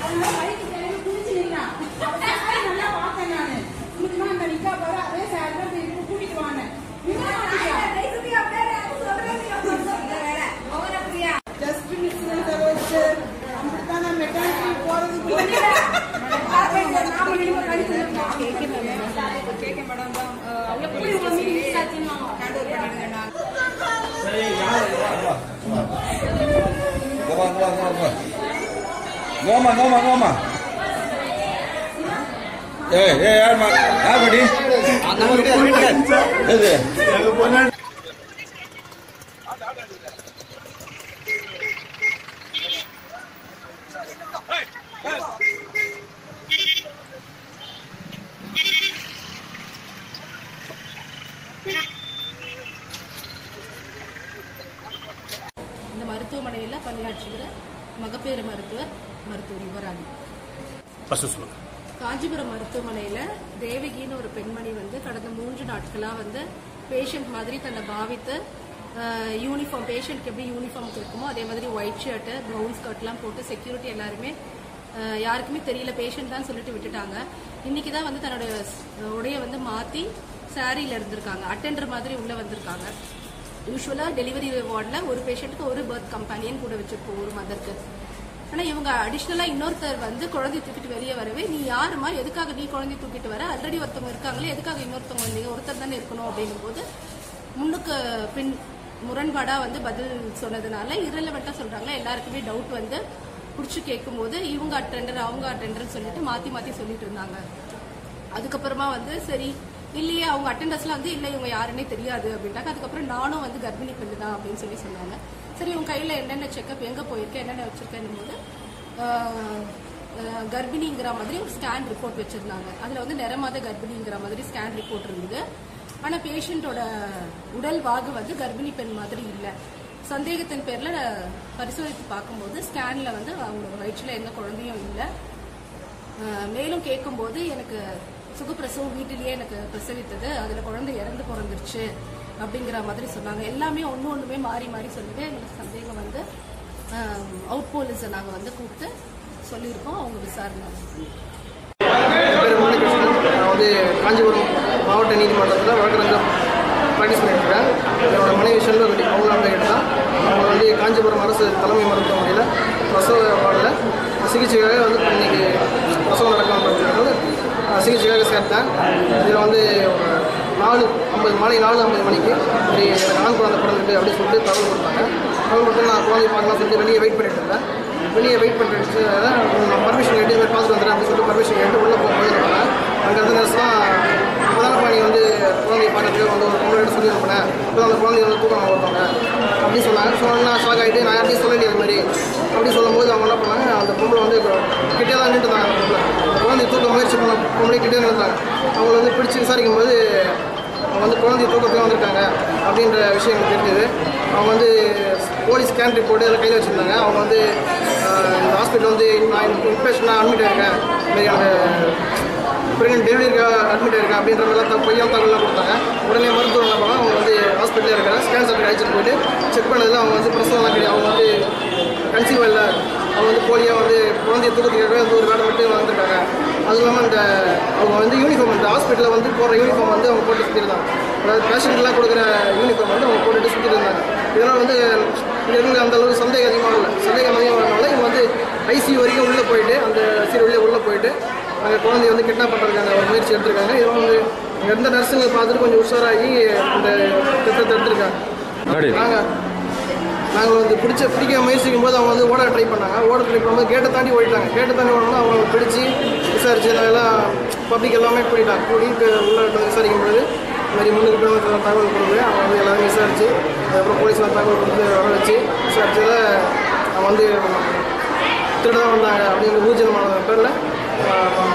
அதனால பைக்கு தேடி குடிச்சு நின்னான். அவன் சாரி நல்லா பார்த்தேன் நானு. உனக்கு நான் அந்த நிக்கா பாரு, அதே சாரி தான் போய் இப்ப கூட்டிட்டு வான்னு. நிக்க மாட்டேங்கிறா. Just miss Saroj. அப்படித்தான் நான் மெக்கானிக்கல் போறதுக்குள்ள Ngoma, ngoma, ngoma. Ngoma, ngoma, ngoma. Eh, eh, apa? Apa di? Itu. இந்த மருத்துவமனையில் பணியாற்றுகிற மகப்பேறு மருத்துவர் மருத்துவர் யுவராணி ஃபர்ஸ்ட் சொல்லுங்க காஞ்சிபுரம் மருத்துவமனையில் தேவகின்னு ஒரு பெண்மணி வந்து கடந்த மூன்று நாட்களாக வந்து பேஷண்ட் மாதிரி தன்னை பாவித்து யூனிஃபார்ம் பேஷண்ட்க்கு எப்படி யூனிஃபார்ம் இருக்குமோ அதே மாதிரி ஒயிட் ஷர்ட்டு ப்ரௌன் ஸ்கர்ட்லாம் போட்டு செக்யூரிட்டி எல்லாருமே அஹ், யாருக்குமே தெரியல பேஷண்ட் தான் சொல்லிட்டு விட்டுட்டாங்க இன்னைக்கு தான் வந்து தன்னோட உடைய வந்து மாற்றி சாரியில் இருந்திருக்காங்க அட்டெண்டர் மாதிரி உள்ளே வந்திருக்காங்க யூஸ்வலாக டெலிவரி வார்டில் ஒரு பேஷண்ட்டுக்கு ஒரு பர்த் கம்பெனியன் கூட வச்சிருப்போம் ஒரு மதருக்கு ஆனா இவங்க அடிஷ்னலா இன்னொருத்தர் வந்து குழந்தை தூக்கிட்டு வெளியே வரவே நீ யாருமா எதுக்காக நீ குழந்தை தூக்கிட்டு வர ஆல்ரெடி ஒருத்தவங்க இருக்காங்களே எதுக்காக இன்னொருத்தவங்க வந்தீங்க ஒருத்தர் தானே இருக்கணும் அப்படிங்கும் போது முன்னுக்கு பின் முரண்பாடா வந்து பதில் சொன்னதுனால இரலவெண்டா சொல்றாங்க எல்லாருக்குமே டவுட் வந்து புடிச்சு கேட்கும்போது இவங்க அட்டெண்டர் அவங்க அட்டெண்டர் சொல்லிட்டு மாத்தி மாத்தி சொல்லிட்டு இருந்தாங்க அதுக்கப்புறமா வந்து சரி இல்லையே அவங்க அட்டெண்டர்ஸ்லாம் வந்து இல்லை இவங்க யாருன்னே தெரியாது அப்படின்ட்டாங்க அதுக்கப்புறம் நானும் வந்து கர்ப்பிணி பெண்ணு தான் அப்படின்னு சொல்லி சொன்னாங்க சரி உங்க கையில் என்னென்ன செக்கப் எங்கே போயிருக்கேன் என்னென்ன வச்சிருக்கேன் போது ஆஹ், ஆஹ், கர்ப்பிணிங்கிற மாதிரி ஒரு ஸ்கேன் ரிப்போர்ட் வச்சிருந்தாங்க அதில் வந்து நிறமாத கர்ப்பிணிங்கிற மாதிரி ஸ்கேன் ரிப்போர்ட் இருந்தது ஆனால் பேஷண்ட்டோட உடல் வாகு வந்து கர்ப்பிணி பெண் மாதிரி இல்லை சந்தேகத்தின் பேரில் பரிசோதித்து பார்க்கும்போது ஸ்கேனில் வந்து அவங்களோட வயிற்றில் எந்த குழந்தையும் இல்லை அஹ் மேலும் கேட்கும்போது எனக்கு சுகப்பிரசவம் வீட்டிலேயே எனக்கு பிரசவித்தது அதில் குழந்தை இறந்து பிறந்துருச்சு அப்படிங்கிற மாதிரி சொன்னாங்க எல்லாமே ஒன்று ஒன்றுமே மாறி மாறி சொல்லிட்டு எங்களுக்கு சந்தேகம் வந்து அவுட் போலீஸை நாங்கள் வந்து கூப்பிட்டு சொல்லியிருக்கோம் அவங்க விசாரணை பேர் முரளிகிருஷ்ணன் நான் வந்து காஞ்சிபுரம் மாவட்ட நீதிமன்றத்தில் வழக்கறிஞர் ப்ராக்டிஸ் பண்ணியிருக்கேன் என்னோட மனைவி செல்வகுடி அவங்க பேர் தான் அவங்க வந்து காஞ்சிபுரம் அரசு தலைமை மருத்துவமனையில் பிரசவ வார்டில் சிகிச்சைக்காக வந்து இப்ப இன்னைக்கு பிரசவம் நடக்கணுன்றது சிகிச்சைக்காக சேர்த்தேன் இதில் வந்து ஒரு நாலு ஐம்பது மாலை நாலு ஐம்பது மணிக்கு இப்படி எனக்கு ஆண் குழந்தை பிறந்துட்டு அப்படின்னு சொல்லிட்டு தகவல் கொடுத்தாங்க தகவல் கொடுத்து நான் குழந்தை பார்க்கலாம் சொல்லிட்டு வெளியே வெயிட் பண்ணிட்டு இருந்தேன் வெளியே வெயிட் பண்ணிட்டு நான் பர்மிஷன் கேட்டு இது மாதிரி பார்த்துட்டு வந்துடுறேன் அப்படின்னு சொல்லிட்டு பர்மிஷன் கேட்டு உள்ளே போகும்போது நான் அங்கே இருந்த நர்ஸ் தான் இப்போதானப்பா நீ வந்து குழந்தைய பார்க்கறதுக்கு வந்து ஒரு பொண்ணு சொல்லி அனுப்பினேன் இப்போ அந்த குழந்தைய வந்து தூக்கம் வருவாங்க அப்படின்னு சொன்னாங்க ஸோ நான் ஷாக் ஆகிட்டு நான் யார்ட்டையும் சொல்லலையே அது மாதிரி அப்படி சொல்லும்போது அவங்க என்ன பண்ணாங்க அந்த பொம்பளை வந்து கிட்டே தான் நின்றுட்டு இருந்தாங்க அந்த பொம்பளை அந்த குழந்தைய தூக்க முயற்சி பண்ண பொம்பளை கிட்டே நின்றுட்டாங்க அவங்கள வந்து பிடிச்சி விசாரிக்கும் போது அவங்க வந்து குழந்தைய தூக்கத்துக்கு வந்திருக்காங்க அப்படின்ற விஷயம் எனக்கு தெரிஞ்சது அவங்க வந்து போலீஸ் ஸ்கேன் ரிப்போர்ட் அதில் கையில் வச்சுருந்தாங்க அவங்க வந்து ஆஹ், இந்த ஹாஸ்பிட்டல் வந்து நான் இன்பேஷனாக அட்மிட் ஆயிருக்கேன் இந்த மாதிரி எனக்கு பிரெக்னென்ட் டெலிவரிக்காக அட்மிட் ஆயிருக்கேன் அப்படின்ற மாதிரிலாம் த- பொய்யான தகவலாம் கொடுத்தாங்க உடனே மருத்துவர் என்ன பண்ணாங்க அவங்க வந்து ஹாஸ்பிட்டலில் இருக்கிற ஸ்கேன் சென்டர் அழைச்சிட்டு போயிட்டு செக் பண்ணதில் அவங்க வந்து பிரசவம்லாம் கிடையாது அவங்க வந்து கன்சீவ் இல்லை அவங்க வந்து போலியாக வந்து குழந்தைய தூக்கத்துக்காக வந்து ஒரு வேலை மட்டும் வந்திருக்காங்க அது இல்லாமல் இந்த அவங்க வந்து யூனிஃபார்ம் இந்த ஹாஸ்பிட்டலில் வந்து போடுற யூனிஃபார்ம் வந்து அவங்க போட்டு சுற்றிருந்தாங்க அதாவது பேஷண்ட்லாம் கொடுக்குற யூனிஃபார்ம் வந்து அவங்க போட்டுட்டு சுற்றிட்டு இருந்தாங்க இதனால் வந்து இங்க இருந்து அந்த அளவுக்கு சந்தேகம் அதிகமாக இல்லை சந்தேகம் அதிகமாகனால இவங்க வந்து ஐசியூ வரைக்கும் உள்ளே போயிட்டு அந்த சீர் உள்ளே உள்ளே போயிட்டு அங்கே குழந்தைய வந்து கிட்னாப் பண்ணுறதுக்கான ஒரு முயற்சி எடுத்திருக்காங்க இவங்க வந்து இங்க இருந்த நர்ஸுங்க பார்த்துட்டு கொஞ்சம் உஷாராகி இந்த திட்டத்தை எடுத்திருக்காங்க நாங்கள் நாங்கள் வந்து பிடிச்ச பிடிக்க முயற்சிக்கும் போது அவங்க வந்து ஓட ட்ரை பண்ணாங்க ஓட ட்ரை பண்ணும்போது கேட்டை தாண்டி ஓடிட்டாங்க கேட்டை தாண்டி ஓடணும்னா அவங்க பிடிச்சி விசாரிச்சு எல்லாம் பப்ளிக் எல்லாமே கூட்டிட்டாங்க கூட்டிட்டு உள்ள வந்து விசாரிக்கும் பொழுது இந்த மாதிரி முன்னுக்கு பின்னுக்கு தகவல் கொடுத்து அவங்க வந்து எல்லாமே விசாரிச்சு அதுக்கப்புறம் போலீஸ்லாம் தகவல் கொடுத்து வர வச்சு விசாரிச்சதில் அவங்க வந்து திருட தான் வந்தாங்க அப்படிங்கிற ஊர்ஜிதமான பேரில்